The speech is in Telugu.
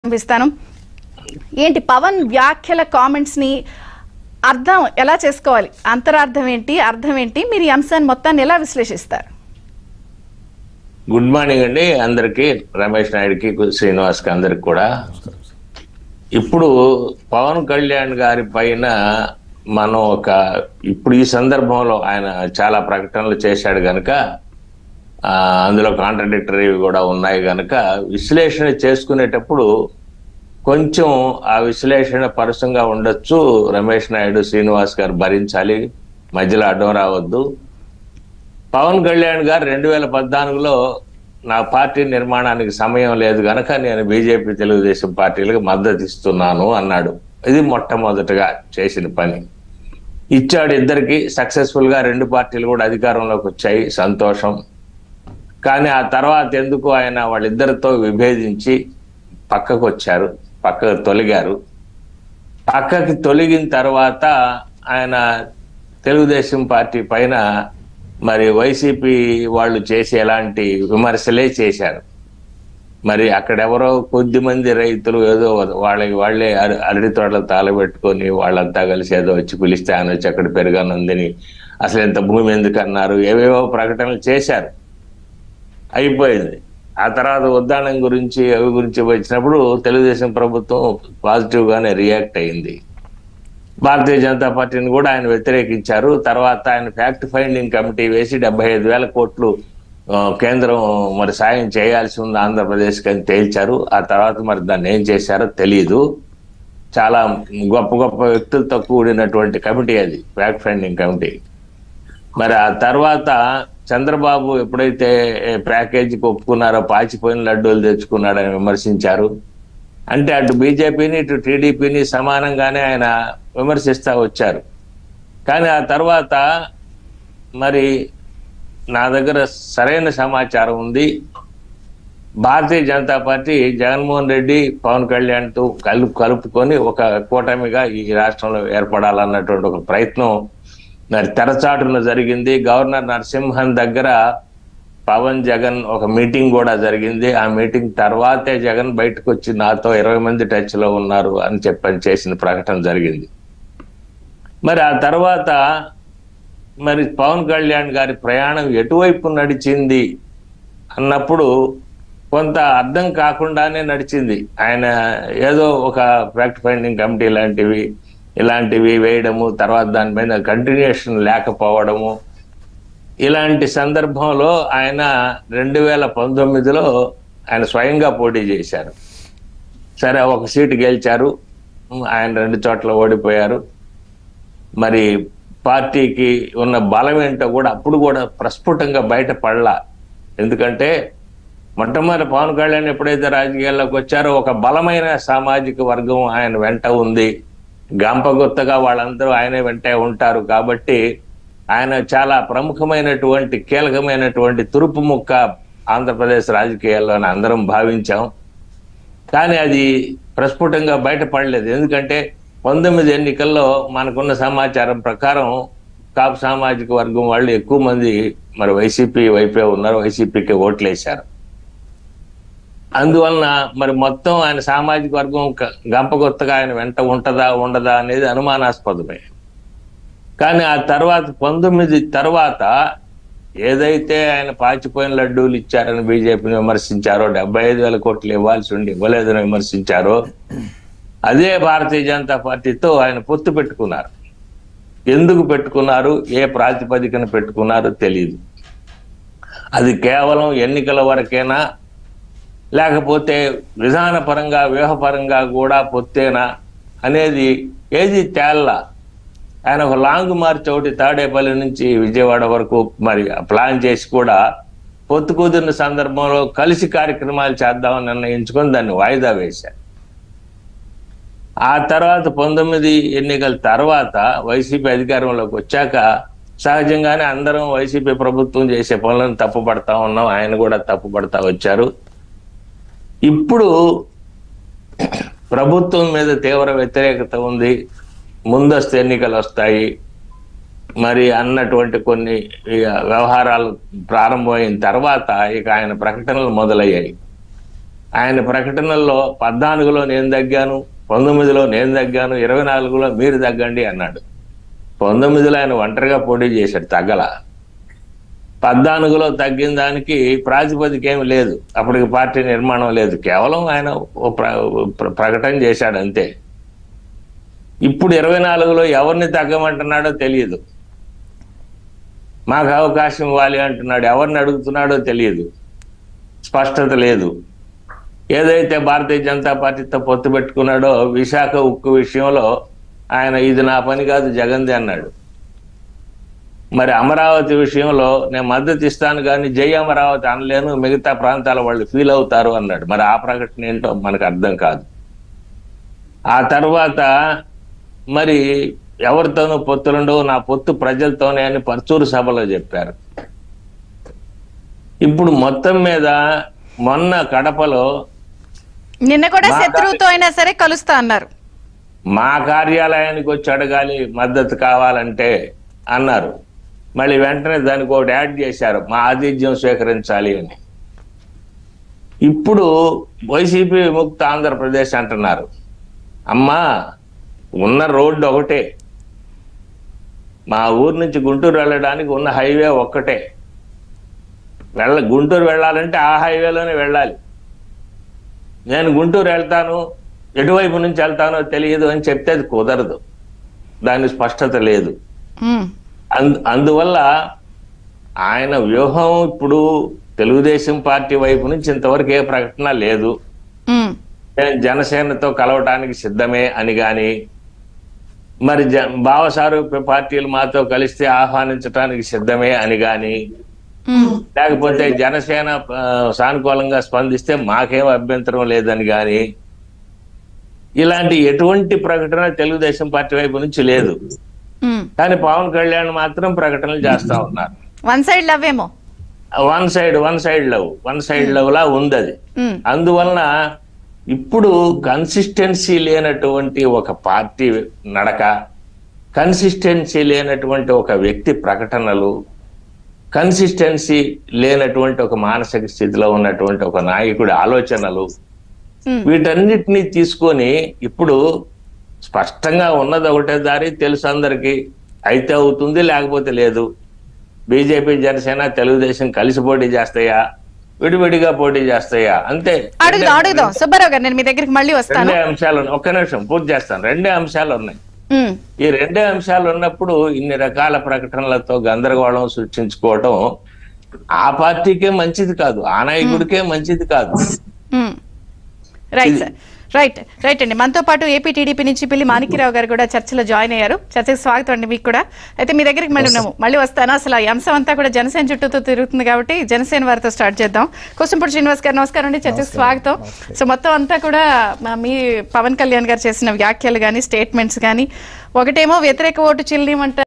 పంపిస్తాను ఏంటి పవన్ వ్యాఖ్యల కామెంట్స్ ని అర్థం ఎలా చేసుకోవాలి అంతరార్థం ఏంటి అర్థం ఏంటి మీరు ఈ అంశాన్ని మొత్తాన్ని ఎలా విశ్లేషిస్తారు గుడ్ మార్నింగ్ అండి అందరికి రమేష్ నాయుడుకి శ్రీనివాస్కి అందరికి కూడా ఇప్పుడు పవన్ కళ్యాణ్ గారి పైన మనం ఒక ఇప్పుడు ఈ సందర్భంలో ఆయన చాలా ప్రకటనలు చేశాడు గనక ఆ, అందులో కాంట్రడిక్టరీ కూడా ఉన్నాయి గనక విశ్లేషణ చేసుకునేటప్పుడు కొంచెం ఆ విశ్లేషణ పరుసంగా ఉండొచ్చు రమేష్ నాయుడు శ్రీనివాస్ గారు భరించాలి మధ్యలో అడ్డం రావద్దు పవన్ కళ్యాణ్ గారు రెండు వేల పద్నాలుగులో నా పార్టీ నిర్మాణానికి సమయం లేదు గనక నేను బీజేపీ తెలుగుదేశం పార్టీలకు మద్దతు ఇస్తున్నాను అన్నాడు ఇది మొట్టమొదటగా చేసిన పని ఇచ్చాడు ఇద్దరికి సక్సెస్ఫుల్ గా రెండు పార్టీలు కూడా అధికారంలోకి వచ్చాయి సంతోషం కానీ ఆ తర్వాత ఎందుకు ఆయన వాళ్ళిద్దరితో విభేదించి పక్కకు వచ్చారు పక్కకు తొలగారు పక్కకి తొలగిన తర్వాత ఆయన తెలుగుదేశం పార్టీ పైన మరి వైసీపీ వాళ్ళు చేసి ఎలాంటి విమర్శలే చేశారు మరి అక్కడెవరో కొద్ది మంది రైతులు ఏదో వాళ్ళకి వాళ్ళే అర- అరటి తోటలు తాళబెట్టుకొని వాళ్ళంతా కలిసి ఏదో వచ్చి పిలిస్తే ఆయన వచ్చి అక్కడ పెరగనుందని అసలు ఇంత భూమి ఎందుకు అన్నారు ఏవేవో ప్రకటనలు చేశారు అయిపోయింది ఆ తర్వాత ఉద్దానం గురించి అవి గురించి వచ్చినప్పుడు తెలుగుదేశం ప్రభుత్వం పాజిటివ్ గానే రియాక్ట్ అయింది భారతీయ జనతా పార్టీని కూడా ఆయన వ్యతిరేకించారు తర్వాత ఆయన ఫ్యాక్ట్ ఫైండింగ్ కమిటీ వేసి డెబ్బై ఐదు వేల కోట్లు ఆ, కేంద్రం మరి సాయం చేయాల్సి ఉంది ఆంధ్రప్రదేశ్కి అని తేల్చారు ఆ తర్వాత మరి దాన్ని ఏం చేశారో తెలియదు చాలా గొప్ప గొప్ప వ్యక్తులతో కూడినటువంటి కమిటీ అది ఫ్యాక్ట్ ఫైండింగ్ కమిటీ మరి ఆ తర్వాత చంద్రబాబు ఎప్పుడైతే ప్యాకేజీకి ఒప్పుకున్నారో పాచిపోయిన లడ్డూలు తెచ్చుకున్నాడని విమర్శించారు అంటే అటు బీజేపీని ఇటు టీడీపీని సమానంగానే ఆయన విమర్శిస్తా వచ్చారు కానీ ఆ తర్వాత మరి నా దగ్గర సరైన సమాచారం ఉంది భారతీయ జనతా పార్టీ జగన్మోహన్ రెడ్డి పవన్ కళ్యాణ్తో కలుపు కలుపుకొని ఒక కూటమిగా ఈ రాష్ట్రంలో ఏర్పడాలన్నటువంటి ఒక ప్రయత్నం మరి తెరచాటున జరిగింది గవర్నర్ నరసింహన్ దగ్గర పవన్ జగన్ ఒక మీటింగ్ కూడా జరిగింది ఆ మీటింగ్ తర్వాతే జగన్ బయటకు వచ్చి నాతో ఇరవై మంది టచ్ లో ఉన్నారు అని చెప్పని చేసిన ప్రకటన జరిగింది మరి ఆ తర్వాత మరి పవన్ కళ్యాణ్ గారి ప్రయాణం ఎటువైపు నడిచింది అన్నప్పుడు కొంత అర్థం కాకుండానే నడిచింది ఆయన ఏదో ఒక ఫ్యాక్ట్ ఫైండింగ్ కమిటీ లాంటివి ఇలాంటివి వేయడము తర్వాత దాని మీద కంటిన్యూషన్ లేకపోవడము ఇలాంటి సందర్భంలో ఆయన రెండు వేల పంతొమ్మిదిలో ఆయన స్వయంగా పోటీ చేశారు సరే ఒక సీటు గెలిచారు ఆయన రెండు చోట్ల ఓడిపోయారు మరి పార్టీకి ఉన్న బలం ఏంటో కూడా అప్పుడు కూడా ప్రస్ఫుటంగా బయటపడలా ఎందుకంటే మొట్టమొదటి పవన్ కళ్యాణ్ ఎప్పుడైతే రాజకీయాల్లోకి వచ్చారో ఒక బలమైన సామాజిక వర్గం ఆయన వెంట ఉంది గంపగొత్తగా వాళ్ళందరూ ఆయన వెంటే ఉంటారు కాబట్టి ఆయన చాలా ప్రముఖమైనటువంటి కీలకమైనటువంటి తురుపు ముక్క ఆంధ్రప్రదేశ్ రాజకీయాల్లో అని అందరం భావించాం కానీ అది ప్రస్ఫుటంగా బయటపడలేదు ఎందుకంటే పంతొమ్మిది ఎన్నికల్లో మనకున్న సమాచారం ప్రకారం కాపు సామాజిక వర్గం వాళ్ళు ఎక్కువ మంది మరి వైసీపీ వైపే ఉన్నారు వైసీపీకి ఓట్లేశారు అందువలన మరి మొత్తం ఆయన సామాజిక వర్గం గ- గంపగొత్తగా ఆయన వెంట ఉంటదా ఉండదా అనేది అనుమానాస్పదమే కానీ ఆ తర్వాత పంతొమ్మిది తర్వాత ఏదైతే ఆయన పాచిపోయిన లడ్డూలు ఇచ్చారని బీజేపీని విమర్శించారో డెబ్బై ఐదు వేల కోట్లు ఇవ్వాల్సి ఉండి ఇవ్వలేదని విమర్శించారో అదే భారతీయ జనతా పార్టీతో ఆయన పొత్తు పెట్టుకున్నారు ఎందుకు పెట్టుకున్నారు ఏ ప్రాతిపదికన పెట్టుకున్నారో తెలియదు అది కేవలం ఎన్నికల వరకేనా లేకపోతే విధానపరంగా వ్యూహపరంగా కూడా పొత్తేనా అనేది ఏది తేల్లా ఆయన ఒక లాంగ్ మార్చ్ ఒకటి తాడేపల్లి నుంచి విజయవాడ వరకు మరి ప్లాన్ చేసి కూడా పొత్తు కుదిరిన సందర్భంలో కలిసి కార్యక్రమాలు చేద్దామని నిర్ణయించుకొని దాన్ని వాయిదా వేశారు ఆ తర్వాత పంతొమ్మిది ఎన్నికల తర్వాత వైసీపీ అధికారంలోకి వచ్చాక సహజంగానే అందరం వైసీపీ ప్రభుత్వం చేసే పనులను తప్పుపడతా ఉన్నాం ఆయన కూడా తప్పుపడతా వచ్చారు ఇప్పుడు ప్రభుత్వం మీద తీవ్ర వ్యతిరేకత ఉంది ముందస్తు ఎన్నికలు వస్తాయి మరి అన్నటువంటి కొన్ని ఇక వ్యవహారాలు ప్రారంభమైన తర్వాత ఇక ఆయన ప్రకటనలు మొదలయ్యాయి ఆయన ప్రకటనల్లో పద్నాలుగులో నేను తగ్గాను పంతొమ్మిదిలో నేను తగ్గాను ఇరవై నాలుగులో మీరు తగ్గండి అన్నాడు పంతొమ్మిదిలో ఆయన ఒంటరిగా పోటీ చేశాడు తగ్గల పద్నాలుగులో తగ్గిన దానికి ప్రాతిపదిక ఏమి లేదు అప్పటికి పార్టీ నిర్మాణం లేదు కేవలం ఆయన ఓ ప్ర- ప్ర- ప్రకటన చేశాడు అంతే ఇప్పుడు ఇరవై నాలుగులో ఎవరిని తగ్గమంటున్నాడో తెలియదు మాకు అవకాశం ఇవ్వాలి అంటున్నాడు ఎవరిని అడుగుతున్నాడో తెలియదు స్పష్టత లేదు ఏదైతే భారతీయ జనతా పార్టీతో పొత్తు పెట్టుకున్నాడో విశాఖ ఉక్కు విషయంలో ఆయన ఇది నా పని కాదు జగన్ది అన్నాడు మరి అమరావతి విషయంలో నేను మద్దతు ఇస్తాను కానీ జై అమరావతి అనలేను మిగతా ప్రాంతాల వాళ్ళు ఫీల్ అవుతారు అన్నాడు మరి ఆ ప్రకటన ఏంటో మనకు అర్థం కాదు ఆ తర్వాత మరి ఎవరితోనూ పొత్తులుండవు నా పొత్తు ప్రజలతోనే అని పర్చూరు సభలో చెప్పారు ఇప్పుడు మొత్తం మీద మొన్న కడపలో నిన్న కూడా మా శత్రువుతో అయినా సరే కలుస్తా అన్నారు మా కార్యాలయానికి వచ్చి అడగాలి మద్దతు కావాలంటే అన్నారు మళ్ళీ వెంటనే దానికి ఒకటి యాడ్ చేశారు మా ఆతిథ్యం స్వీకరించాలి అని ఇప్పుడు వైసీపీ విముక్త ఆంధ్రప్రదేశ్ అంటున్నారు అమ్మా ఉన్న రోడ్డు ఒకటే మా ఊరు నుంచి గుంటూరు వెళ్ళడానికి ఉన్న హైవే ఒక్కటే వెళ్ళ గుంటూరు వెళ్ళాలంటే ఆ హైవేలోనే వెళ్ళాలి నేను గుంటూరు వెళ్తాను ఎటువైపు నుంచి వెళ్తానో తెలియదు అని చెప్తే అది కుదరదు దాని స్పష్టత లేదు ఉమ్, అందు అందువల్ల ఆయన వ్యూహం ఇప్పుడు తెలుగుదేశం పార్టీ వైపు నుంచి ఇంతవరకు ఏ ప్రకటన లేదు ఉమ్, నేను జనసేనతో కలవటానికి సిద్ధమే అని గాని మరి జ భావసారూప్య పార్టీలు మాతో కలిస్తే ఆహ్వానించడానికి సిద్ధమే అని గాని ఉమ్, లేకపోతే జనసేన ఆ, సానుకూలంగా స్పందిస్తే మాకేం అభ్యంతరం లేదని గాని ఇలాంటి ఎటువంటి ప్రకటన తెలుగుదేశం పార్టీ వైపు నుంచి లేదు ఉమ్. కానీ పవన్ కళ్యాణ్ మాత్రం ప్రకటనలు చేస్తా ఉన్నారు వన్ సైడ్ లవ్ ఏమో one side one side love one side love లా ఉంది అది ఉమ్, అందువలన ఇప్పుడు కన్సిస్టెన్సీ లేనటువంటి ఒక పార్టీ నడక కన్సిస్టెన్సీ లేనటువంటి ఒక వ్యక్తి ప్రకటనలు కన్సిస్టెన్సీ లేనటువంటి ఒక మానసిక స్థితిలో ఉన్నటువంటి ఒక నాయకుడి ఆలోచనలు ఉమ్, వీటన్నిటినీ తీసుకొని ఇప్పుడు స్పష్టంగా ఉన్నది ఒకటే దారి తెలుసు అందరికీ అయితే అవుతుంది లేకపోతే లేదు బీజేపీ జనసేన తెలుగుదేశం కలిసి పోటీ చేస్తాయా విడివిడిగా పోటీ చేస్తాయా అంతే అడుగుదాం అడుగుదాం సుబ్బారావు గారు నేను మీ దగ్గరికి మళ్ళీ వస్తాను రెండే అంశాలు ఉన్నాయి. ఒక్క నిమిషం పూర్తి చేస్తాను రెండే అంశాలు ఉన్నాయి ఉమ్, ఈ రెండే అంశాలు ఉన్నప్పుడు ఇన్ని రకాల ప్రకటనలతో గందరగోళం సృష్టించుకోవటం ఆ పార్టీకే మంచిది కాదు ఆ నాయకుడికే మంచిది కాదు um. Right sir right right అండి మనతో పాటు ఏపీ టీడీపీ నుంచి పిల్లి మాణిక్యరావు గారు కూడా చర్చలో జాయిన్ అయ్యారు చర్చకు స్వాగతం అండి మీకు కూడా అయితే మీ దగ్గరికి మళ్ళీ ఉన్నాము మళ్ళీ వస్తాను అసలు ఈ అంశం అంతా కూడా జనసేన చుట్టూతో తిరుగుతుంది కాబట్టి జనసేన వారితో స్టార్ట్ చేద్దాం కోసంపూడి శ్రీనివాస్ గారు నమస్కారం అండి చర్చకు స్వాగతం సో మొత్తం అంతా కూడా మా- మీ పవన్ కళ్యాణ్ గారు చేసిన వ్యాఖ్యలు కానీ స్టేట్మెంట్స్ కానీ ఒకటేమో వ్యతిరేక ఓటు చిల్లిమంట